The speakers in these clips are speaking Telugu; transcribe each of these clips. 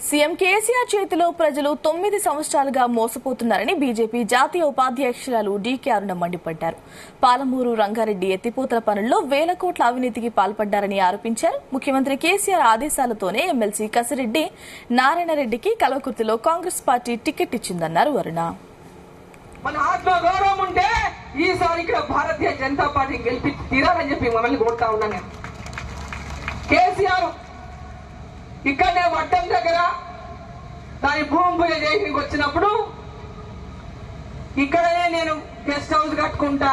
సీఎం కేసీఆర్ చేతిలో ప్రజలు తొమ్మిది సంవత్సరాలుగా మోసపోతున్నారని బీజేపీ జాతీయ ఉపాధ్యక్షురాలు డీకే అరుణ మండిపడ్డారు పాలమూరు రంగారెడ్డి ఎత్తిపోతల పనుల్లో వేల కోట్ల అవినీతికి పాల్పడ్డారని ఆరోపించారు ముఖ్యమంత్రి కేసీఆర్ ఆదేశాలతోనే ఎమ్మెల్సీ కసిరెడ్డి నారాయణరెడ్డికి కల్వకుర్తిలో కాంగ్రెస్ పార్టీ టికెట్ ఇచ్చిందన్నారు అరుణ మన ఆత్మ గౌరవం ఉంటే ఈసారి ఇక్కడ భారతీయ జనతా పార్టీ గెలిపి తీరాలని చెప్పి మమ్మల్ని కోరుతా ఉన్నాను నేను కేసీఆర్ ఇక్కడనే వడ్డం దగ్గర దాని భూమి పూజ చేయడానికి వచ్చినప్పుడు ఇక్కడనే నేను గెస్ట్ హౌస్ కట్టుకుంటా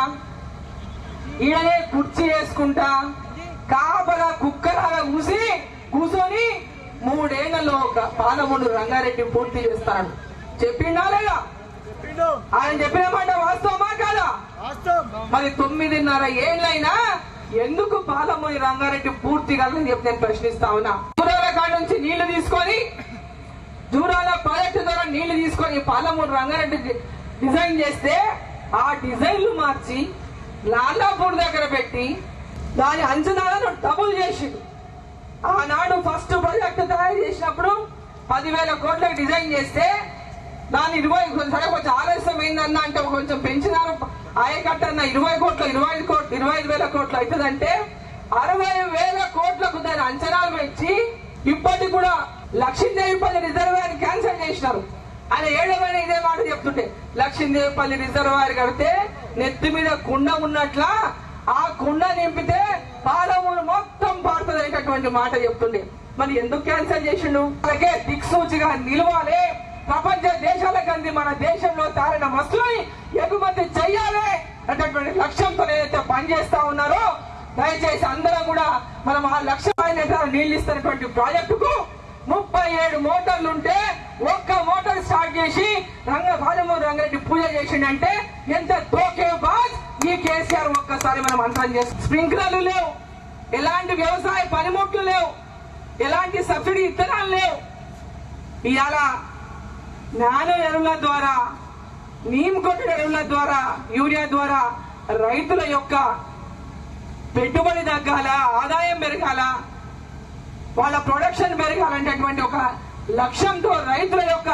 ఈడనే కుర్చీ వేసుకుంటా కాపలా కుక్కలాగా కూసి కూర్చొని మూడేళ్లలో ఒక పాలమూడు రంగారెడ్డి పూర్తి చేస్తాడు చెప్పిండా లేదా ఆయన చెప్పిన మాట వాస్తవమా కాదా మరి తొమ్మిదిన్నర ఏళ్ళైనా ఎందుకు పాలమూరి రంగారెడ్డి పూర్తి కాదని చెప్పి నేను ప్రశ్నిస్తా ఉన్నా దూరాల కాడ నుంచి నీళ్లు తీసుకొని దూరాల ప్రాజెక్టు ద్వారా నీళ్లు తీసుకొని పాలమూరు రంగారెడ్డి డి- డిజైన్ చేస్తే ఆ డిజైన్లు మార్చి లాలాపూర్ దగ్గర పెట్టి దాని అంచనాలను డబుల్ చేసిండు ఆనాడు ఫస్ట్ ప్రాజెక్ట్ తయారు చేసినప్పుడు పదివేల కోట్లకు డిజైన్ చేస్తే దాని ఇరవై సరే కొంచెం ఆలస్యం అయిందన్న అంటే కొంచెం పెంచినారు ఆయకట్ట అన్న ఇరవై కోట్లు ఇరవై ఐదు కోట్లు ఇరవై ఐదు వేల కోట్లు అవుతుందంటే అరవై వేల కోట్లకు దాని అంచనాలు పెంచి ఇప్పటికి కూడా లక్ష్మీదేవిపల్లి రిజర్వాయర్ క్యాన్సిల్ చేసినారు ఆయన ఏడవైన ఇదే మాట చెప్తుంటే లక్ష్మీదేవిపల్లి రిజర్వాయర్ కడితే నెత్తి మీద కుండ ఉన్నట్లా ఆ కుండ నింపితే పాలమూరు మొత్తం పారుతుంది అనేటటువంటి మాట చెప్తుండే మరి ఎందుకు క్యాన్సిల్ చేసిండు అలాగే దిక్సూచిగా నిలవాలి ప్రపంచ దేశాలకు అంది మన దేశంలో తారిన వస్తువుని ఎగుమతి చెయ్యాలి అనేటటువంటి లక్ష్యంతో ఏదైతే పనిచేస్తా ఉన్నారో దయచేసి అందరం కూడా మనం ఆ లక్ష్యమైన నీళ్లు ఇస్తున్నటువంటి ప్రాజెక్టుకు ముప్పై ఏడు మోటార్లు ఉంటే ఒక్క మోటార్ స్టార్ట్ చేసి రంగ పాలమూరు రంగారెడ్డి పూజ చేసిండంటే ఎంత తోకే బాస్ ఈ కేసీఆర్ ఒక్కసారి మనం అంతరం చేస్తాం స్ప్రింక్లర్లు లేవు ఎలాంటి వ్యవసాయ పనిముట్లు లేవు ఎలాంటి సబ్సిడీ ఇత్తనాలు లేవు ఇవాళ నానో ఎరువుల ద్వారా నీమ్ కొట్టిన ఎరువుల ద్వారా యూరియా ద్వారా రైతుల యొక్క పెట్టుబడి తగ్గాల ఆదాయం పెరగాల వాళ్ళ ప్రొడక్షన్ పెరగాలనేటటువంటి ఒక లక్ష్యంతో రైతుల యొక్క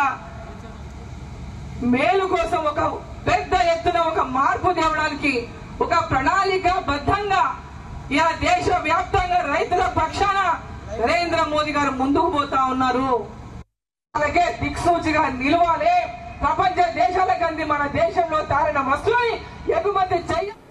మేలు కోసం ఒక పెద్ద ఎత్తున ఒక మార్పు తేవడానికి ఒక ప్రణాళిక బద్ధంగా ఇలా దేశ వ్యాప్తంగా రైతుల పక్షాన నరేంద్ర మోదీ గారు ముందుకు పోతా ఉన్నారు అలాగే దిక్సూచిగా నిలవాలి ప్రపంచ దేశాలకు అంది మన దేశంలో తారిన వస్తువుని ఎగుమతి చెయ్య